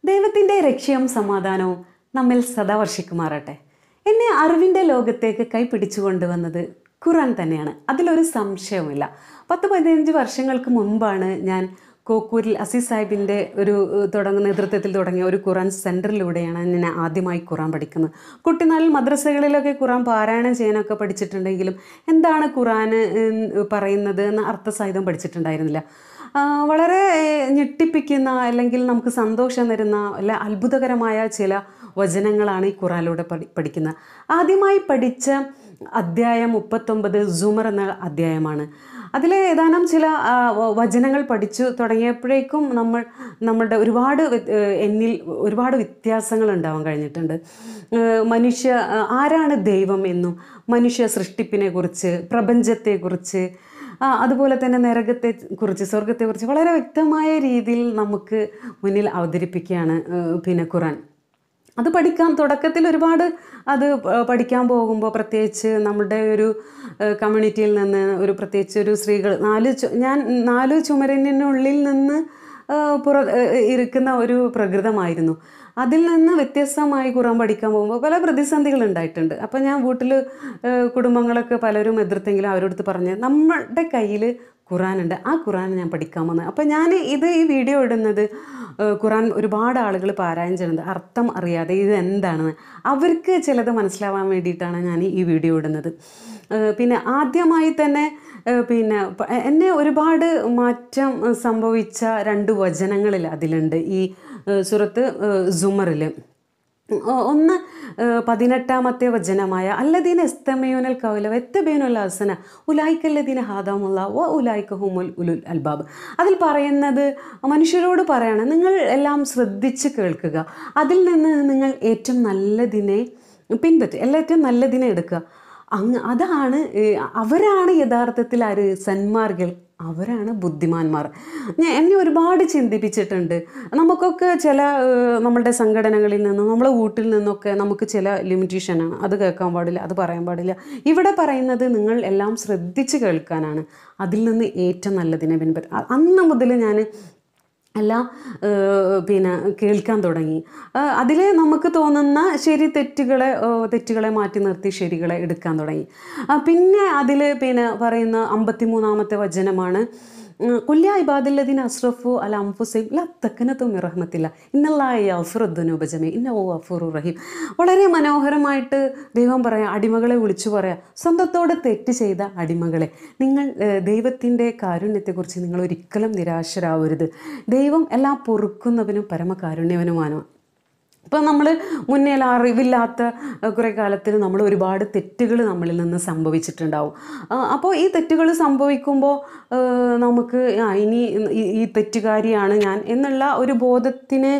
ദൈവത്തിൻ്റെ രക്ഷയും സമാധാനവും നമ്മിൽ സദാ വർഷിക്കുമാറട്ടെ എന്നെ അറിവിൻ്റെ ലോകത്തേക്ക് കൈപിടിച്ചു കൊണ്ടുവന്നത് ഖുറാൻ തന്നെയാണ് അതിലൊരു സംശയവുമില്ല പത്ത് പതിനഞ്ച് വർഷങ്ങൾക്ക് മുൻപാണ് ഞാൻ കോക്കൂരിൽ അസീസ് സാഹിബിൻ്റെ ഒരു ഏഹ്, തുടങ്ങുന്ന നേതൃത്വത്തിൽ തുടങ്ങിയ ഒരു ഖുറാൻ സെൻറ്ററിലൂടെയാണ് ഞാൻ ആദ്യമായി ഖുറാൻ പഠിക്കുന്നത് കുട്ടിനാളിൽ മദ്രസകളിലൊക്കെ ഖുറാൻ പാരായണം ചെയ്യാനൊക്കെ പഠിച്ചിട്ടുണ്ടെങ്കിലും എന്താണ് ഖുറാൻ ഏഹ്, പറയുന്നത് എന്ന അർത്ഥസഹിതം പഠിച്ചിട്ടുണ്ടായിരുന്നില്ല ആ, വളരെ ഏഹ്, ഞെട്ടിപ്പിക്കുന്ന അല്ലെങ്കിൽ നമുക്ക് സന്തോഷം തരുന്ന അല്ല അത്ഭുതകരമായ ചില വചനങ്ങളാണ് ഈ ഖുറാനിലൂടെ പഠി പഠിക്കുന്നത് ആദ്യമായി പഠിച്ച അധ്യായം മുപ്പത്തൊമ്പത് സുമർ എന്ന അധ്യായമാണ് അതിലെ ഏതാനും ചില ആ, വ- വചനങ്ങൾ പഠിച്ചു തുടങ്ങിയപ്പോഴേക്കും നമ്മൾ നമ്മളുടെ ഒരുപാട് വ്യ- ഏഹ്, എന്നിൽ ഒരുപാട് വ്യത്യാസങ്ങൾ ഉണ്ടാവാൻ കഴിഞ്ഞിട്ടുണ്ട് ഏഹ്, മനുഷ്യ ആ, ആരാണ് ദൈവം എന്നും മനുഷ്യ സൃഷ്ടിപ്പിനെ കുറിച്ച് പ്രപഞ്ചത്തെക്കുറിച്ച് ആ, അതുപോലെ തന്നെ നരകത്തെ കുറിച്ച് സ്വർഗത്തെക്കുറിച്ച് വളരെ വ്യക്തമായ രീതിയിൽ നമുക്ക് മുന്നിൽ അവതരിപ്പിക്കുകയാണ് ഏഹ്, പിന്നെ ഖുറാൻ അത് പഠിക്കാൻ തുടക്കത്തിൽ ഒരുപാട് അത് പ- പഠിക്കാൻ പോകുമ്പോൾ പ്രത്യേകിച്ച് നമ്മുടെ ഒരു ഏഹ്, കമ്മ്യൂണിറ്റിയിൽ നിന്ന് ഒരു പ്രത്യേകിച്ച് ഒരു സ്ത്രീകൾ നാല് ചു- ഞാൻ നാല് ചുമരിനുള്ളിൽ നിന്ന് ഏഹ്, പുറ ഏഹ്, ഇരിക്കുന്ന ഒരു പ്രകൃതമായിരുന്നു അതിൽ നിന്ന് വ്യത്യസ്തമായി ഖുറാൻ പഠിക്കാൻ പോകുമ്പോൾ പല പ്രതിസന്ധികൾ ഉണ്ടായിട്ടുണ്ട് അപ്പോൾ ഞാൻ വീട്ടിൽ കുടുംബങ്ങളൊക്കെ പലരും എതിർത്തെങ്കിലും അവരോടുത്ത് പറഞ്ഞ് നമ്മളുടെ കയ്യിൽ ഖുറാനുണ്ട് ആ ഖുറാൻ ഞാൻ പഠിക്കാൻ വന്നത് അപ്പോൾ ഞാൻ ഇത് ഈ വീഡിയോ ഇടുന്നത് ഏഹ്, ഖുറാൻ ഒരുപാട് ആളുകൾ പാരായണം ചെയ്യുന്നത് അർത്ഥം അറിയാതെ ഇത് എന്താണെന്ന് അവർക്ക് ചിലത് മനസ്സിലാവാൻ വേണ്ടിയിട്ടാണ് ഞാൻ ഈ വീഡിയോ ഇടുന്നത് ഏഹ്, പിന്നെ ആദ്യമായി തന്നെ ഏഹ്, പിന്നെ പ- എന്നെ ഒരുപാട് മാറ്റം ഏഹ്, സംഭവിച്ച രണ്ട് വചനങ്ങളിൽ അതിലുണ്ട് ഈ ഏഹ്, സുറത്ത് സുമറിൽ ഒ- ഒന്ന് ഏഹ്, പതിനെട്ടാമത്തെ വചനമായ അല്ലദീന എസ്തമയോനൽ കൗല വെത്തബേനുൽ ഹസന ഉലായിക്കല്ലദീന ഹാദാമുള്ള വ ഉലായിക്ക ഹുമുൽ ഉലുൽ അൽബാബ് അതിൽ പറയുന്നത് മനുഷ്യരോട് പറയാണ് നിങ്ങൾ എല്ലാം ശ്രദ്ധിച്ച് കേൾക്കുക അതിൽ നിന്ന് നിങ്ങൾ ഏറ്റവും നല്ലതിനെ പിൻപറ്റുക എല്ലാറ്റവും നല്ലതിനെ എടുക്കുക അങ്ങ് അതാണ് ഏഹ്, അവരാണ് യഥാർത്ഥത്തിൽ ആര് സന്മാർഗികൾ അവരാണ് ബുദ്ധിമാന്മാർ ഞാൻ എന്നെ ഒരുപാട് ചിന്തിപ്പിച്ചിട്ടുണ്ട് നമുക്കൊക്കെ ചില ഏഹ്, നമ്മളുടെ സംഘടനകളിൽ നിന്നും നമ്മളെ വീട്ടിൽ നിന്നൊക്കെ നമുക്ക് ചില ലിമിറ്റേഷനാണ് അത് കേൾക്കാൻ പാടില്ല അത് പറയാൻ പാടില്ല ഇവിടെ പറയുന്നത് നിങ്ങൾ എല്ലാം ശ്രദ്ധിച്ച് കേൾക്കാനാണ് അതിൽ നിന്ന് ഏറ്റവും നല്ലതിനെ പിൻപറ്റും അ- അന്ന് മുതൽ ഞാൻ എല്ലാം ഏഹ്, പിന്നെ കേൾക്കാൻ തുടങ്ങി അതിൽ നമുക്ക് തോന്നുന്ന ശരി തെറ്റുകളെ ഏഹ്, തെറ്റുകളെ മാറ്റി നിർത്തി ശരികളെ എടുക്കാൻ തുടങ്ങി ആ, പിന്നെ അതിൽ പിന്നെ പറയുന്ന അമ്പത്തി മൂന്നാമത്തെ വചനമാണ് കുല്യ ഇബാദുല്ലദീൻ അസ്രഫു അല അംഫുസൈം ലത്തക്കനത്തും റഹ്മത്തില്ല ഇന്നല്ലായ അഫുറുദ്ദുനുപജമേ ഇന്ന ഓ അഫുറു റഹീം വളരെ മനോഹരമായിട്ട് ദൈവം പറയാം അടിമകളെ വിളിച്ചു പറയാം സ്വന്തത്തോടെ തെറ്റ് ചെയ്ത അടിമകളെ നിങ്ങൾ ദൈവത്തിൻ്റെ കാരുണ്യത്തെക്കുറിച്ച് നിങ്ങൾ ഒരിക്കലും നിരാശരാവരുത് ദൈവം എല്ലാം പൊറുക്കുന്നവനും പരമകാരുണ്യവനുമാണ് ഇപ്പം നമ്മൾ മുന്നേ അറിവില്ലാത്ത അഹ്, കുറേ കാലത്തിൽ നമ്മൾ ഒരുപാട് തെറ്റുകൾ നമ്മളിൽ നിന്ന് സംഭവിച്ചിട്ടുണ്ടാവും അപ്പോൾ ഈ തെറ്റുകൾ സംഭവിക്കുമ്പോൾ ഏഹ്, നമുക്ക് ആ ഇനി ഈ- ഈ തെറ്റുകാരിയാണ് ഞാൻ എന്നുള്ള ഒരു ബോധത്തിനെ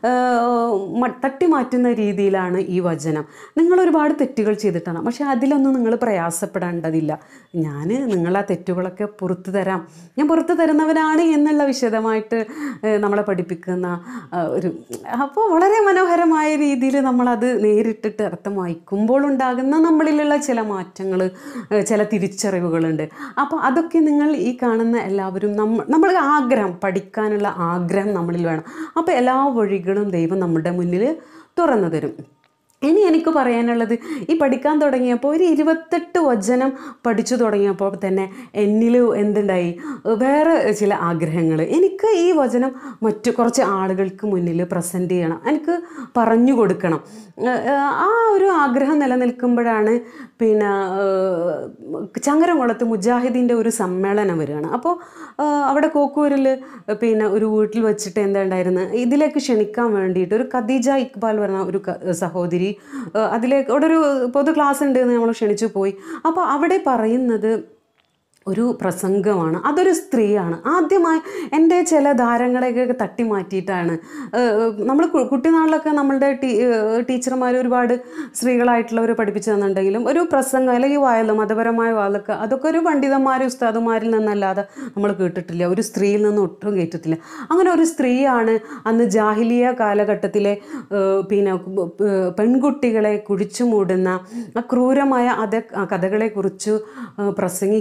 ഏഹ്, മ- തട്ടി മാറ്റുന്ന രീതിയിലാണ് ഈ വചനം നിങ്ങൾ ഒരുപാട് തെറ്റുകൾ ചെയ്തിട്ടാണ് പക്ഷേ അതിലൊന്നും നിങ്ങൾ പ്രയാസപ്പെടേണ്ടതില്ല ഞാൻ നിങ്ങളാ തെറ്റുകളൊക്കെ പുറത്തു തരാം ഞാൻ പുറത്തു തരുന്നവനാണ് എന്നുള്ള വിശദമായിട്ട് ഏഹ്, നമ്മളെ പഠിപ്പിക്കുന്ന ആ, ഒരു അപ്പോൾ വളരെ മനോഹരമായ രീതിയിൽ നമ്മളത് നേരിട്ടിട്ട് അർത്ഥം വായിക്കുമ്പോൾ ഉണ്ടാകുന്ന നമ്മളിലുള്ള ചില മാറ്റങ്ങൾ ചില തിരിച്ചറിവുകളുണ്ട് അപ്പോൾ അതൊക്കെ നിങ്ങൾ ഈ കാണുന്ന എല്ലാവരും നമ്മ നമ്മൾ ആഗ്രഹം പഠിക്കാനുള്ള ആഗ്രഹം നമ്മളിൽ വേണം അപ്പോൾ എല്ലാ വഴികളും ദൈവം നമ്മുടെ മുന്നിൽ തുറന്നു തരും ഇനി എനിക്ക് പറയാനുള്ളത് ഈ പഠിക്കാൻ തുടങ്ങിയപ്പോൾ ഒരു ഇരുപത്തെട്ട് വചനം പഠിച്ചു തുടങ്ങിയപ്പോൾ തന്നെ എന്നിൽ എന്തുണ്ടായി വേറെ ചില ആഗ്രഹങ്ങൾ എനിക്ക് ഈ വചനം മറ്റു കുറച്ച് ആളുകൾക്ക് മുന്നിൽ പ്രസൻറ്റ് ചെയ്യണം എനിക്ക് പറഞ്ഞു കൊടുക്കണം ഏഹ് ആ ഒരു ആഗ്രഹം നിലനിൽക്കുമ്പോഴാണ് പിന്നെ ഏഹ് ചങ്ങരംകുളത്ത് മുജാഹിദീൻ്റെ ഒരു സമ്മേളനം വരികയാണ് അപ്പോൾ ഏഹ് അവിടെ കോക്കൂരിൽ പിന്നെ ഒരു വീട്ടിൽ വെച്ചിട്ട് എന്താ ഉണ്ടായിരുന്നത് ഇതിലേക്ക് ക്ഷണിക്കാൻ വേണ്ടിയിട്ട് ഒരു ഖദീജ ഇക്ബാൽ പറഞ്ഞ ഒരു ക- സഹോദരി ഏഹ് അതിലേക്ക് അവിടെ ഒരു പൊതു ക്ലാസ് ഉണ്ട് എന്ന് നമ്മൾ ക്ഷണിച്ചു പോയി അപ്പോൾ അവിടെ പറയുന്നത് ഒരു പ്രസംഗമാണ് അതൊരു സ്ത്രീയാണ് ആദ്യമായി എൻ്റെ ചില ധാരങ്ങളെയൊക്കെ തട്ടി മാറ്റിയിട്ടാണ് നമ്മൾ കുട്ടിനാളിലൊക്കെ നമ്മളുടെ ടീ ടീച്ചർമാർ ഒരുപാട് സ്ത്രീകളായിട്ടുള്ളവർ പഠിപ്പിച്ചു തന്നിട്ടുണ്ടെങ്കിലും ഒരു പ്രസംഗം അല്ലെങ്കിൽ വായല മതപരമായ വായലൊക്കെ അതൊക്കെ ഒരു പണ്ഡിതന്മാർ ഉസ്താദുമാരിൽ നിന്നല്ലാതെ നമ്മൾ കേട്ടിട്ടില്ല ഒരു സ്ത്രീയിൽ നിന്ന് ഒട്ടും കേട്ടിട്ടില്ല അങ്ങനെ ഒരു സ്ത്രീയാണ് അന്ന് ജാഹിലിയ കാലഘട്ടത്തിലെ ഏഹ്, പിന്നെ ഏഹ്, പെൺകുട്ടികളെ കുഴിച്ചു മൂടുന്ന ആ ക്രൂരമായ അത കഥകളെക്കുറിച്ച് ഏഹ്, പ്രസംഗിക്കുകയാണ്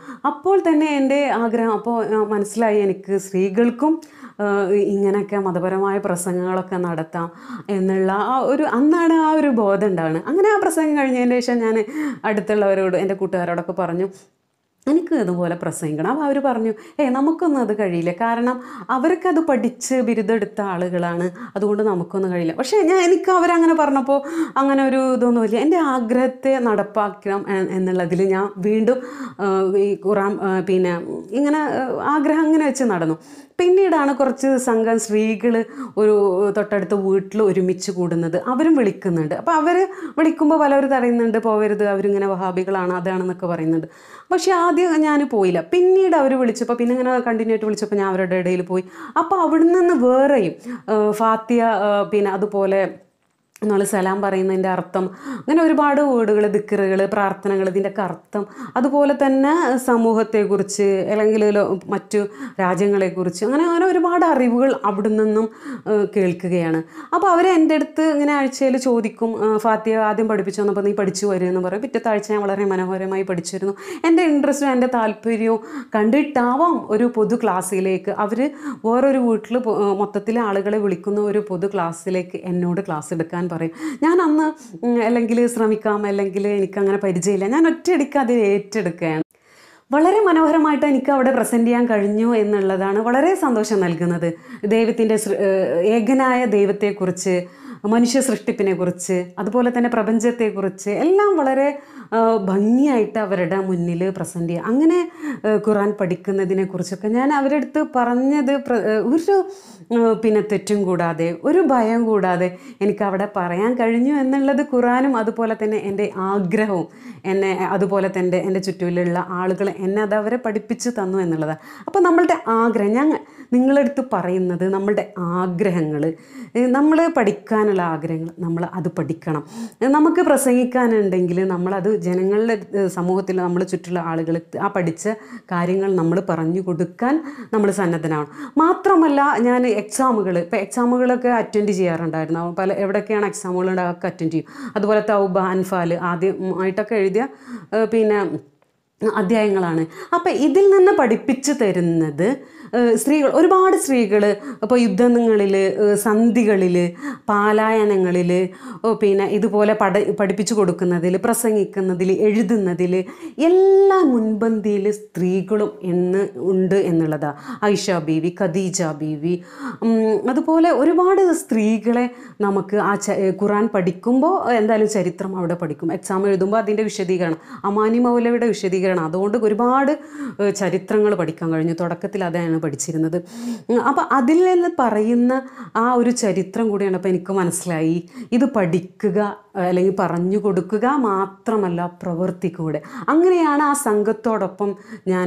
അപ്പോൾ തന്നെ എൻ്റെ ആഗ്രഹം അപ്പോൾ ആ, മനസ്സിലായി എനിക്ക് സ്ത്രീകൾക്കും ആ, ഇങ്ങനെയൊക്കെ മതപരമായ പ്രസംഗങ്ങളൊക്കെ നടത്താം എന്നുള്ള ആ ഒരു അന്നാണ് ആ ഒരു ബോധം ഉണ്ടാവുന്നത് അങ്ങനെ ആ പ്രസംഗം കഴിഞ്ഞതിന് ശേഷം ഞാൻ അടുത്തുള്ളവരോട് എൻ്റെ കൂട്ടുകാരോടൊക്കെ പറഞ്ഞു എനിക്ക് ഇതുപോലെ പ്രസംഗിക്കണം അപ്പോൾ അവർ പറഞ്ഞു ഏ നമുക്കൊന്നും അത് കഴിയില്ല കാരണം അവർക്കത് പഠിച്ച് ബിരുദെടുത്ത ആളുകളാണ് അതുകൊണ്ട് നമുക്കൊന്നും കഴിയില്ല പക്ഷേ ഞാൻ എനിക്ക് അവരങ്ങനെ പറഞ്ഞപ്പോൾ അങ്ങനെ ഒരു ഇതൊന്നുമില്ല എൻ്റെ ആഗ്രഹത്തെ നടപ്പാക്കണം എ- എന്നുള്ളതിൽ ഞാൻ വീണ്ടും ആ, ഈ ഖുറാൻ ആ, പിന്നെ ഇങ്ങനെ ആ, ആഗ്രഹം അങ്ങനെ വെച്ച് നടന്നു പിന്നീടാണ് കുറച്ച് സംഘം സ്ത്രീകൾ ഒരു തൊട്ടടുത്ത വീട്ടിൽ ഒരുമിച്ച് കൂടുന്നത് അവരും വിളിക്കുന്നുണ്ട് അപ്പോൾ അവർ വിളിക്കുമ്പോൾ പലവരും തടയുന്നുണ്ട് പോകരുത് അവരിങ്ങനെ വഹാബികളാണ് അതാണെന്നൊക്കെ പറയുന്നുണ്ട് പക്ഷേ ആദ്യം ഞാൻ പോയില്ല പിന്നീട് അവർ വിളിച്ചപ്പോൾ പിന്നെ ഇങ്ങനെ കണ്ടിന്യൂ ആയിട്ട് വിളിച്ചപ്പോൾ ഞാൻ അവരുടെ ഇടയിൽ പോയി അപ്പോൾ അവിടെ നിന്ന് വേറെയും ആ, ഫാത്തിയ ആ, പിന്നെ അതുപോലെ നമ്മൾ സലാം പറയുന്നതിൻ്റെ അർത്ഥം അങ്ങനെ ഒരുപാട് വേർഡുകൾ ദിക്കറുകൾ പ്രാർത്ഥനകൾ ഇതിൻ്റെയൊക്കെ അർത്ഥം അതുപോലെ തന്നെ സമൂഹത്തെക്കുറിച്ച് അല്ലെങ്കിൽ ലോ- മറ്റു രാജ്യങ്ങളെക്കുറിച്ച് അങ്ങനെ അങ്ങനെ ഒരുപാട് അറിവുകൾ അവിടെ നിന്നും ആ, കേൾക്കുകയാണ് അപ്പോൾ അവർ എൻ്റെ അടുത്ത് ഇങ്ങനെ ആഴ്ചയിൽ ചോദിക്കും ആ, ഫാത്തിയ ആദ്യം പഠിപ്പിച്ചു വന്നപ്പോൾ നീ പഠിച്ചു വരുമെന്ന് പറയും പിറ്റത്തെ ആഴ്ച ഞാൻ വളരെ മനോഹരമായി പഠിച്ചു വരുന്നു എൻ്റെ ഇൻട്രസ്റ്റും എൻ്റെ താല്പര്യവും കണ്ടിട്ടാവാം ഒരു പൊതു ക്ലാസ്സിലേക്ക് അവർ വേറൊരു വീട്ടിൽ മൊത്തത്തിൽ ആളുകളെ വിളിക്കുന്ന ഒരു പൊതു ക്ലാസ്സിലേക്ക് എന്നോട് ക്ലാസ് എടുക്കാൻ പറയും ഞാൻ അന്ന് ഉം, അല്ലെങ്കിൽ ശ്രമിക്കാം അല്ലെങ്കിൽ എനിക്കങ്ങനെ പരിചയമില്ല ഞാൻ ഒറ്റയടിക്ക് അത് ഏറ്റെടുക്കുകയാണ് വളരെ മനോഹരമായിട്ട് എനിക്ക് അവിടെ പ്രസൻറ്റ് ചെയ്യാൻ കഴിഞ്ഞു എന്നുള്ളതാണ് വളരെ സന്തോഷം നൽകുന്നത് ദൈവത്തിൻ്റെ സൃ- ഏഹ് ഏകനായ ദൈവത്തെക്കുറിച്ച് മനുഷ്യ സൃഷ്ടിപ്പിനെക്കുറിച്ച് അതുപോലെ തന്നെ പ്രപഞ്ചത്തെക്കുറിച്ച് എല്ലാം വളരെ ആ, ഭംഗിയായിട്ട് അവരുടെ മുന്നിൽ പ്രസൻറ്റ് ചെയ്യുക അങ്ങനെ ആ, ഖുറാൻ പഠിക്കുന്നതിനെ കുറിച്ചൊക്കെ ഞാൻ അവരുടെ അടുത്ത് പറഞ്ഞത് പ്ര- ആ, ഒരു ആ, പിന്നെ തെറ്റും കൂടാതെ ഒരു ഭയം കൂടാതെ എനിക്ക് അവിടെ പറയാൻ കഴിഞ്ഞു എന്നുള്ളത് ഖുറാനും അതുപോലെ തന്നെ എൻ്റെ ആഗ്രഹവും എന്നെ അതുപോലെ തന്നെ എൻ്റെ ചുറ്റുമിലുള്ള ആളുകൾ എന്നെ അത് അവരെ പഠിപ്പിച്ച് തന്നു എന്നുള്ളതാണ് അപ്പോൾ നമ്മളുടെ ആഗ്രഹം ഞാൻ നിങ്ങളടുത്ത് പറയുന്നത് നമ്മളുടെ ആഗ്രഹങ്ങൾ നമ്മൾ പഠിക്കാനുള്ള ആഗ്രഹങ്ങൾ നമ്മൾ അത് പഠിക്കണം നമുക്ക് പ്രസംഗിക്കാനുണ്ടെങ്കിൽ നമ്മളത് ജനങ്ങളുടെ ഏഹ്, സമൂഹത്തിൽ നമ്മൾ ചുറ്റുള്ള ആളുകൾ ആ പഠിച്ച കാര്യങ്ങൾ നമ്മൾ പറഞ്ഞു കൊടുക്കാൻ നമ്മൾ സന്നദ്ധനാണ് മാത്രമല്ല ഞാൻ എക്സാമുകൾ ഇപ്പോൾ എക്സാമുകളൊക്കെ അറ്റൻഡ് ചെയ്യാറുണ്ടായിരുന്നു പല എവിടെയൊക്കെയാണ് എക്സാമുകൾ ഉണ്ടാകുക അറ്റൻഡ് ചെയ്യും അതുപോലെ തൗബ അൻഫാൽ ആദ്യമായിട്ടൊക്കെ എഴുതിയ ഏഹ്, പിന്നെ അധ്യായങ്ങളാണ് അപ്പം ഇതിൽ നിന്ന് പഠിപ്പിച്ചു തരുന്നത് ഏഹ്, സ്ത്രീകൾ ഒരുപാട് സ്ത്രീകൾ ഇപ്പോൾ യുദ്ധങ്ങളിൽ സന്ധികളിൽ പാലായനങ്ങളിൽ പിന്നെ ഇതുപോലെ പഠ പഠിപ്പിച്ചു കൊടുക്കുന്നതിൽ പ്രസംഗിക്കുന്നതിൽ എഴുതുന്നതിൽ എല്ലാ മുൻപന്തിയിൽ സ്ത്രീകളും എന്ന് ഉണ്ട് എന്നുള്ളതാണ് ഐഷ ബീവി ഖദീജ ബീവി ഉം, അതുപോലെ ഒരുപാട് സ്ത്രീകളെ നമുക്ക് ആ ച ഖുറാൻ പഠിക്കുമ്പോൾ എന്തായാലും ചരിത്രം അവിടെ പഠിക്കും എക്സാം എഴുതുമ്പോൾ അതിൻ്റെ വിശദീകരണം അമാനി മൗലവിയുടെ വിശദീകരണം അതുകൊണ്ട് ഒരുപാട് ഏഹ്, ചരിത്രങ്ങൾ പഠിക്കാൻ കഴിഞ്ഞു തുടക്കത്തിൽ അതാണ് പഠിച്ചിരുന്നത് അപ്പോൾ അതിൽ നിന്ന് പറയുന്ന ആ ഒരു ചരിത്രം കൂടിയാണ് അപ്പോൾ എനിക്ക് മനസ്സിലായി ഇത് പഠിക്കുക അല്ലെങ്കിൽ പറഞ്ഞു കൊടുക്കുക മാത്രമല്ല പ്രവർത്തിക്കൂടെ അങ്ങനെയാണ് ആ സംഘത്തോടൊപ്പം ഞാൻ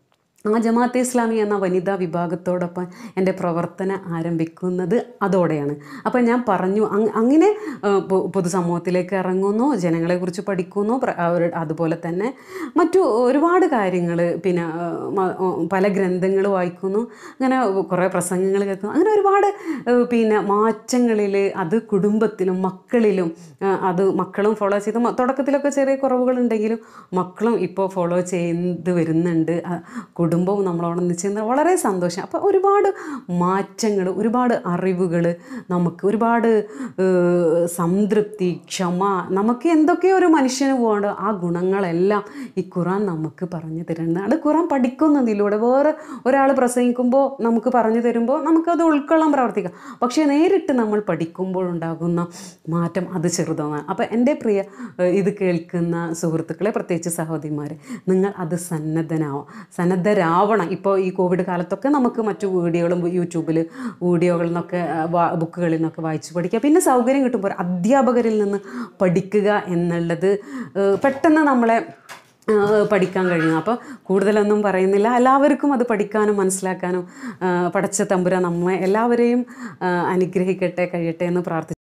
ആ ജമാഅത്തെ ഇസ്ലാമി എന്ന വനിതാ വിഭാഗത്തോടൊപ്പം എൻ്റെ പ്രവർത്തനം ആരംഭിക്കുന്നത് അതോടെയാണ് അപ്പം ഞാൻ പറഞ്ഞു അങ് അങ്ങനെ ആ, പൊ- പൊതുസമൂഹത്തിലേക്ക് ഇറങ്ങുന്നു ജനങ്ങളെക്കുറിച്ച് പഠിക്കുന്നു പ്ര- അവർ അതുപോലെ തന്നെ മറ്റു ഒരുപാട് കാര്യങ്ങൾ പിന്നെ ആ, മ- ആ, പല ഗ്രന്ഥങ്ങൾ വായിക്കുന്നു അങ്ങനെ കുറേ പ്രസംഗങ്ങൾ കേൾക്കുന്നു അങ്ങനെ ഒരുപാട് ആ, പിന്നെ മാറ്റങ്ങളിൽ അത് കുടുംബത്തിലും മക്കളിലും ആ, അത് മക്കളും ഫോളോ ചെയ്ത് മ- തുടക്കത്തിലൊക്കെ ചെറിയ കുറവുകളുണ്ടെങ്കിലും മക്കളും ഇപ്പോൾ ഫോളോ ചെയ്ത് വരുന്നുണ്ട് ആ, കുടുംബവും നമ്മളോടൊന്ന് ചെയ്യുന്ന വളരെ സന്തോഷം അപ്പോൾ ഒരുപാട് മാറ്റങ്ങൾ ഒരുപാട് അറിവുകൾ നമുക്ക് ഒരുപാട് ഏഹ്, സംതൃപ്തി ക്ഷമ നമുക്ക് എന്തൊക്കെയോ ഒരു മനുഷ്യന് പോകേണ്ട ആ ഗുണങ്ങളെല്ലാം ഈ ഖുറാൻ നമുക്ക് പറഞ്ഞു തരുന്നതാണ് ഖുറാൻ പഠിക്കുന്നതിലൂടെ വേറെ ഒരാൾ പ്രസംഗിക്കുമ്പോൾ നമുക്ക് പറഞ്ഞു തരുമ്പോൾ നമുക്കത് ഉൾക്കൊള്ളാൻ പ്രവർത്തിക്കാം പക്ഷേ നേരിട്ട് നമ്മൾ പഠിക്കുമ്പോൾ ഉണ്ടാകുന്ന മാറ്റം അത് ചെറുതാണ് അപ്പോൾ എൻ്റെ പ്രിയ ഏഹ്, ഇത് കേൾക്കുന്ന സുഹൃത്തുക്കളെ പ്രത്യേകിച്ച് സഹോദരിമാരെ നിങ്ങൾ അത് സന്നദ്ധനാവും സന്നദ്ധരാവണം ഇപ്പോൾ ഈ കോവിഡ് കാലത്തൊക്കെ നമുക്ക് മറ്റു വീഡിയോകളും യൂട്യൂബിൽ വീഡിയോകളിൽ നിന്നൊക്കെ ആ, വാ- ബുക്കുകളിൽ നിന്നൊക്കെ വായിച്ച് പഠിക്കുക പിന്നെ സൗകര്യം കിട്ടുമ്പോൾ അധ്യാപകരിൽ നിന്ന് പഠിക്കുക എന്നുള്ളത് ഏഹ്, പെട്ടെന്ന് നമ്മളെ ഏഹ്, പഠിക്കാൻ കഴിയും അപ്പോൾ കൂടുതലൊന്നും പറയുന്നില്ല എല്ലാവർക്കും അത് പഠിക്കാനും മനസ്സിലാക്കാനും ഏഹ്, പടച്ച തമ്പുര നമ്മെ എല്ലാവരെയും ഏഹ്, അനുഗ്രഹിക്കട്ടെ കഴിയട്ടെ എന്ന് പ്രാർത്ഥിച്ചു